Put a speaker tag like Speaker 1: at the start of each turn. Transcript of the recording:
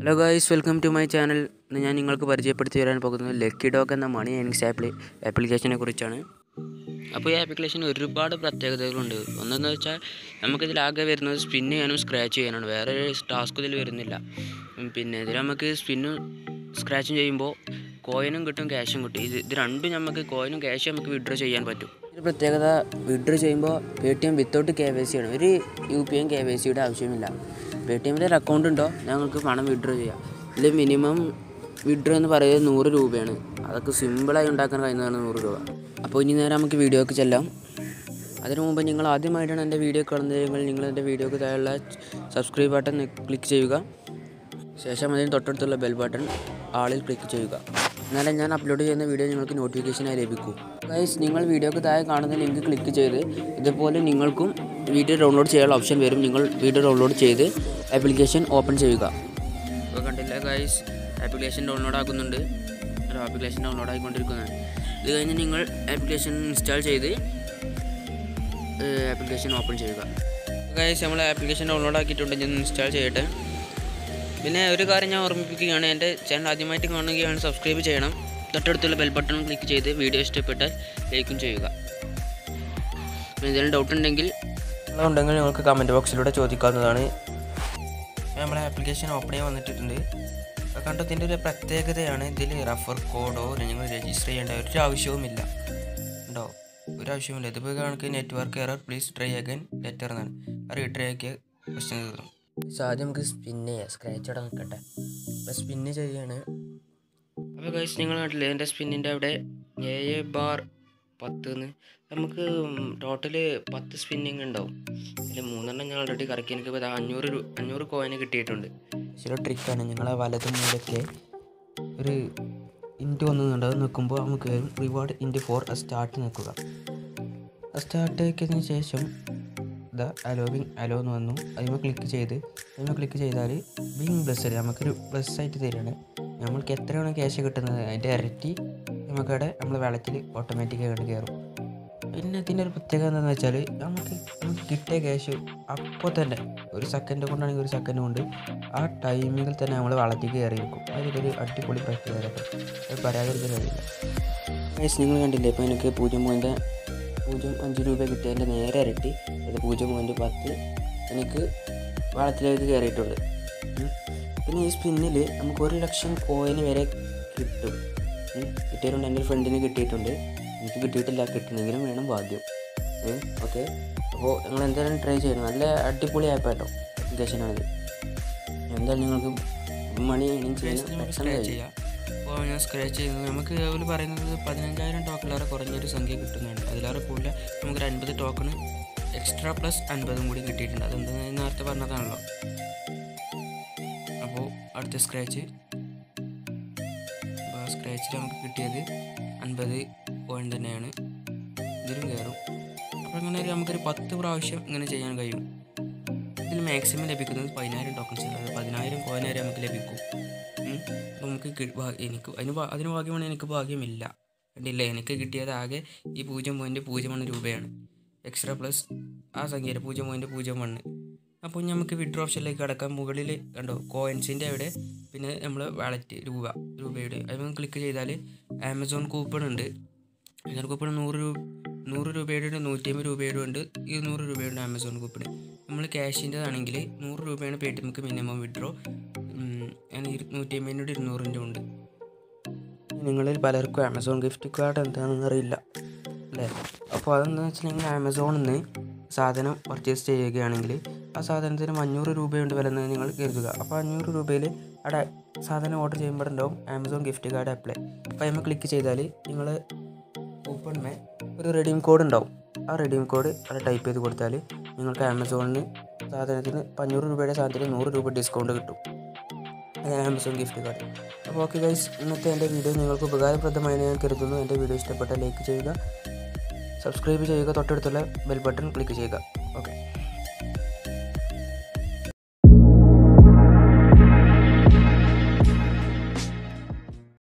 Speaker 1: Hello guys welcome to my channel ഇന്ന് ഞാൻ നിങ്ങൾക്ക് പരിചയപ്പെടുത്തി തരാൻ പോകുന്നത് ലക്കി ഡോഗ് എന്ന മണി ഏണിങ്സ് ആപ്ലി ആപ്ലിക്കേഷനെ കുറിച്ചാണ് അപ്പോൾ ഈ ആപ്ലിക്കേഷന് ഒരുപാട് പ്രത്യേകതകളുണ്ട് ഒന്നെന്ന് വെച്ചാൽ നമുക്കിതിലാകെ വരുന്നത് സ്പിൻ ചെയ്യാനും സ്ക്രാച്ച് ചെയ്യാനാണ് വേറെ ടാസ്ക് ഇതിൽ വരുന്നില്ല ഉം, പിന്നെ ഇതിൽ നമുക്ക് സ്പിന്നും സ്ക്രാച്ചും ചെയ്യുമ്പോൾ കോയിനും കിട്ടും ക്യാഷും കിട്ടും ഇത് ഇത് രണ്ടും നമുക്ക് കോയിനും ക്യാഷും നമുക്ക് വിഡ്രോ ചെയ്യാൻ പറ്റും ഒരു പ്രത്യേകത വിഡ്രോ ചെയ്യുമ്പോൾ Paytm without K Y C ആണ് ഒരു U P M K Y സിയുടെ ആവശ്യമില്ല പേ ടി എമ്മിൽ ഒരു അക്കൗണ്ട് ഉണ്ടോ ഞങ്ങൾക്ക് പണം വിഡ്രോ ചെയ്യാം ഇതിൽ മിനിമം വിഡ്രോ എന്ന് പറയുന്നത് നൂറ് രൂപയാണ് അതൊക്കെ സിമ്പിളായി ഉണ്ടാക്കാൻ കഴിയുന്നതാണ് നൂറ് രൂപ അപ്പോൾ ഇനി നേരെ നമുക്ക് വീഡിയോക്ക് ചെല്ലാം അതിനു മുമ്പ് നിങ്ങൾ ആദ്യമായിട്ടാണ് എൻ്റെ വീഡിയോ കാണുന്നതെങ്കിൽ നിങ്ങൾ എൻ്റെ വീഡിയോക്ക് താഴെയുള്ള സബ്സ്ക്രൈബ് ബട്ടൺ ക്ലിക്ക് ചെയ്യുക ശേഷം അതിന് തൊട്ടടുത്തുള്ള ബെൽ ബട്ടൺ ആളിൽ ക്ലിക്ക് ചെയ്യുക എന്നാലേ ഞാൻ അപ്ലോഡ് ചെയ്യുന്ന വീഡിയോ നിങ്ങൾക്ക് നോട്ടിഫിക്കേഷനായി ലഭിക്കൂ ഗൈസ് നിങ്ങൾ വീഡിയോക്ക് താഴെ കാണുന്ന ലിങ്ക് ക്ലിക്ക് ചെയ്ത് ഇതുപോലെ നിങ്ങൾക്കും വീഡിയോ ഡൗൺലോഡ് ചെയ്യാനുള്ള ഓപ്ഷൻ വരും നിങ്ങൾ വീഡിയോ ഡൗൺലോഡ് ചെയ്ത് ആപ്ലിക്കേഷൻ ഓപ്പൺ ചെയ്യുക ഇപ്പോൾ കണ്ടില്ല ഗൈസ് ആപ്ലിക്കേഷൻ ഡൗൺലോഡ് ആക്കുന്നുണ്ട് ഒരു ആപ്ലിക്കേഷൻ ഡൗൺലോഡ് ആയിക്കൊണ്ടിരിക്കുന്നതാണ് ഇത് കഴിഞ്ഞ് നിങ്ങൾ ആപ്ലിക്കേഷൻ ഇൻസ്റ്റാൾ ചെയ്ത് ആപ്ലിക്കേഷൻ ഓപ്പൺ ചെയ്യുക ഗൈസ് നമ്മൾ ആപ്ലിക്കേഷൻ ഡൗൺലോഡ് ആക്കിയിട്ടുണ്ട് ഞാൻ ഇൻസ്റ്റാൾ ചെയ്യട്ടെ പിന്നെ ഒരു കാര്യം ഞാൻ ഓർമ്മിപ്പിക്കുകയാണ് എൻ്റെ ചാനൽ ആദ്യമായിട്ട് കാണുകയാണ് സബ്സ്ക്രൈബ് ചെയ്യണം തൊട്ടടുത്തുള്ള ബെൽ ബട്ടൺ ക്ലിക്ക് ചെയ്ത് വീഡിയോ ഇഷ്ടപ്പെട്ടാൽ ലൈക്കും ചെയ്യുക പിന്നെ എന്തെങ്കിലും ഡൗട്ട് ഉണ്ടെങ്കിൽ
Speaker 2: ഉണ്ടെങ്കിൽ നിങ്ങൾക്ക് കമൻറ്റ് ബോക്സിലൂടെ ചോദിക്കാവുന്നതാണ് നമ്മളെ ആപ്ലിക്കേഷൻ ഓപ്പൺ ചെയ്യാൻ വന്നിട്ടുണ്ട് കണ്ടതിൻ്റെ ഒരു പ്രത്യേകതയാണ് ഇതിൽ റഫർ കോഡോ നിങ്ങൾ രജിസ്റ്റർ ചെയ്യേണ്ട ഒരു ആവശ്യവുമില്ല ഉണ്ടോ ഒരു ആവശ്യവുമില്ല ഇതിപ്പോൾ കണക്ക് network error please try again later എന്നാണ് ആ റീട്രൈ ആക്കിയ ക്വസ്റ്റ്യൻ തീർന്നു ആദ്യം നമുക്ക് സ്പിന്ന് ചെയ്യാം സ്ക്രാച്ച് അവിടെ നിൽക്കട്ടെ അപ്പോൾ സ്പിന്ന് ചെയ്യാണ്
Speaker 1: അപ്പോൾ ഗൈസ് നിങ്ങൾ കണ്ടില്ലേ എൻ്റെ സ്പിന്നിൻ്റെ അവിടെ ഏഴ് ബാർ പത്ത് നമുക്ക് ടോട്ടല് പത്ത് സ്പിന്നിങ് ഉണ്ടാവും അതിൽ മൂന്നെണ്ണം ഞാൻ ഓൾറെഡി കറക്കി എനിക്ക് ഇപ്പോൾ അഞ്ഞൂറ് രൂ അഞ്ഞൂറ് കോയിന് കിട്ടിയിട്ടുണ്ട്
Speaker 2: ചില ട്രിക്കാണ് ഞങ്ങളെ വലത് മൂലത്തെ ഒരു ഇൻറ്റ് വന്നുണ്ട് അത് നിൽക്കുമ്പോൾ നമുക്ക് വരും റിവാർഡ് ഇൻറ്റ് ഫോർ സ്റ്റാർട്ട് നിൽക്കുക സ്റ്റാർട്ട് ആക്കിയതിന് ശേഷം ഇതാ അലോവിങ് അലോ എന്ന് വന്നു അതിമ ക്ലിക്ക് ചെയ്ത് അതിമ ക്ലിക്ക് ചെയ്താൽ ബിങ് ബ്ലസ് നമുക്കൊരു ബ്ലസ് ആയിട്ട് തരികയാണ് നമ്മൾക്ക് എത്രയാണ് ക്യാഷ് കിട്ടുന്നത് അതിൻ്റെ ഇരട്ടി നമുക്കവിടെ നമ്മൾ വെള്ളത്തിൽ ഓട്ടോമാറ്റിക്കായിട്ട് കയറും പിന്നെ ഇതിൻ്റെ ഒരു പ്രത്യേകത എന്താണെന്ന് വെച്ചാൽ നമുക്ക് നമുക്ക് കിട്ടിയ ക്യാഷ് അപ്പോൾ തന്നെ ഒരു സെക്കൻഡ് കൊണ്ടാണെങ്കിൽ ഒരു സെക്കൻഡ് കൊണ്ട് ആ ടൈമിങ്ങിൽ തന്നെ നമ്മൾ വളർത്തിക്ക് കയറിയിരിക്കും അതിലൊരു അടിപൊളി പ്രത്യേകത അത് പറയാതിരിക്കാൻ കഴിയില്ല
Speaker 1: ഗൈസ് നിങ്ങൾ കണ്ടില്ലേ ഇപ്പോൾ എനിക്ക് പൂജ്യം പോയിൻ്റ് പൂജ്യം അഞ്ച് രൂപ കിട്ടിയതിൻ്റെ നേരെ ഇരട്ടി അത് പൂജ്യം പോയിൻറ്റ് പത്ത് എനിക്ക് വളത്തിലേക്ക് കയറിയിട്ടുണ്ട് ഉം. പിന്നെ ഈ സ്പിന്നിൽ നമുക്ക് ഒരു ലക്ഷം കോയിന് വരെ കിട്ടും ഉം. കിട്ടിയിട്ടുണ്ട് എൻ്റെ ഒരു ഫ്രണ്ടിന് കിട്ടിയിട്ടുണ്ട് എനിക്ക് കിട്ടിയിട്ടില്ല കിട്ടണമെങ്കിലും വേണം ഭാഗ്യം ഓക്കെ അപ്പോൾ നിങ്ങൾ എന്തായാലും ട്രൈ ചെയ്യണം നല്ല അടിപൊളി ആപ്പ് കേട്ടോ ആപ്ലിക്കേഷനാണിത് എന്തായാലും നിങ്ങൾക്ക് മണി ഏണിങ് ചെയ്യാൻ പെട്ടെന്ന്
Speaker 2: സ്ക്രാച്ച്
Speaker 1: കഴിയും
Speaker 2: ചെയ്യാം അപ്പോൾ ഞാൻ സ്ക്രാച്ച് ചെയ്യുന്നത് നമുക്ക് അവർ പറയുന്നത് പതിനഞ്ചായിരം ടോക്കണിലേറെ കുറഞ്ഞൊരു സംഖ്യ കിട്ടുന്നുണ്ട് അതിലേറെ കൂടുതൽ നമുക്കൊരു അൻപത് ടോക്കൺ എക്സ്ട്രാ പ്ലസ് അൻപതും കൂടി കിട്ടിയിട്ടുണ്ട് അതെന്താണെന്ന് ഞാൻ നേരത്തെ പറഞ്ഞതാണല്ലോ അപ്പോൾ അടുത്ത സ്ക്രാച്ച് അപ്പോൾ സ്ക്രാച്ചിൽ നമുക്ക് കിട്ടിയത് അൻപത് പോയിന്റ് തന്നെയാണ് ഇതിലും കയറും അപ്പോൾ അങ്ങനെ ഒരു നമുക്കൊരു പത്ത് പ്രാവശ്യം ഇങ്ങനെ ചെയ്യാൻ കഴിയും ഇതിൽ മാക്സിമം ലഭിക്കുന്നത് പതിനായിരം ടോക്കൺസ് അതായത് പതിനായിരം കോയിൻ വരെ നമുക്ക് ലഭിക്കും ഉം. അപ്പോൾ നമുക്ക് കി- ഭാ- എനിക്ക് അതിന് ഭാ- അതിന് ഭാഗ്യമാണ് എനിക്ക് ഭാഗ്യമില്ല കണ്ടില്ല എനിക്ക് കിട്ടിയത് ആകെ ഈ പൂജ്യം പോയിൻറ്റ് പൂജ്യം ഒന്ന് രൂപയാണ് എക്സ്ട്രാ പ്ലസ് ആ സംഖ്യയുടെ പൂജ്യം പോയിൻറ്റ് പൂജ്യം ഒന്ന് അപ്പോൾ നമുക്ക് വിഡ്രോ ഓപ്ഷനിലേക്ക് കടക്കാം മുകളിൽ കണ്ടോ കോയിൻസിൻ്റെ അവിടെ പിന്നെ നമ്മൾ വാലറ്റ് രൂപ രൂപയുടെ അതിൽ ക്ലിക്ക് ചെയ്താൽ ആമസോൺ കൂപ്പൺ ഉണ്ട് ആമസോൺ കൂപ്പൺ നൂറ് രൂപ നൂറ് രൂപയുടെ ഉണ്ട് നൂറ്റമ്പത് രൂപയുടെ ഉണ്ട് ഇരുന്നൂറ് രൂപയുടെ ആമസോൺ കൂപ്പൺ നമ്മൾ ക്യാഷിൻ്റെതാണെങ്കിൽ നൂറ് രൂപയാണ് പേ ടി എമ്മിക്ക് മിനിമം വിഡ്രോ നൂറ്റി അമ്പതിൻ്റെ ഇരുന്നൂറിൻ്റെ ഉണ്ട് നിങ്ങളിൽ പലർക്കും ആമസോൺ ഗിഫ്റ്റ് കാർഡ് എന്താണെന്ന് അറിയില്ല അല്ലേ അപ്പോൾ അതെന്താണെന്ന് വെച്ചിട്ടുണ്ടെങ്കിൽ ആമസോണിൽ നിന്ന് സാധനം പർച്ചേസ് ചെയ്യുകയാണെങ്കിൽ ആ സാധനത്തിന് അഞ്ഞൂറ് രൂപയുണ്ട് വില എന്ന് നിങ്ങൾ കരുതുക അപ്പോൾ അഞ്ഞൂറ് രൂപയിൽ അവിടെ സാധനം ഓർഡർ ചെയ്യുമ്പോൾ ഉണ്ടാവും ആമസോൺ ഗിഫ്റ്റ് കാർഡ് അപ്ലൈ അപ്പോൾ അതിന് ക്ലിക്ക് ചെയ്താൽ നിങ്ങൾ കൂപ്പണിമേ ഒരു റെഡീം കോഡ് ഉണ്ടാവും ആ റെഡീം കോഡ് അവിടെ ടൈപ്പ് ചെയ്ത് കൊടുത്താൽ നിങ്ങൾക്ക് ആമസോണിന് സാധനത്തിന് ഇപ്പം അഞ്ഞൂറ് രൂപയുടെ സാധനത്തിന് നൂറ് രൂപ ഡിസ്കൗണ്ട് കിട്ടും അത് ആമസോൺ ഗിഫ്റ്റ് കാർഡ് അപ്പോൾ ഓക്കെ ഗൈസ് ഇന്നത്തെ എൻ്റെ വീഡിയോ നിങ്ങൾക്ക് ഉപകാരപ്രദമായി ഞാൻ കരുതുന്നു എൻ്റെ വീഡിയോ ഇഷ്ടപ്പെട്ടാൽ ലൈക്ക് ചെയ്യുക സബ്സ്ക്രൈബ് ചെയ്യുക തൊട്ടടുത്തുള്ള ബെൽ ബട്ടൺ ക്ലിക്ക് ചെയ്യുക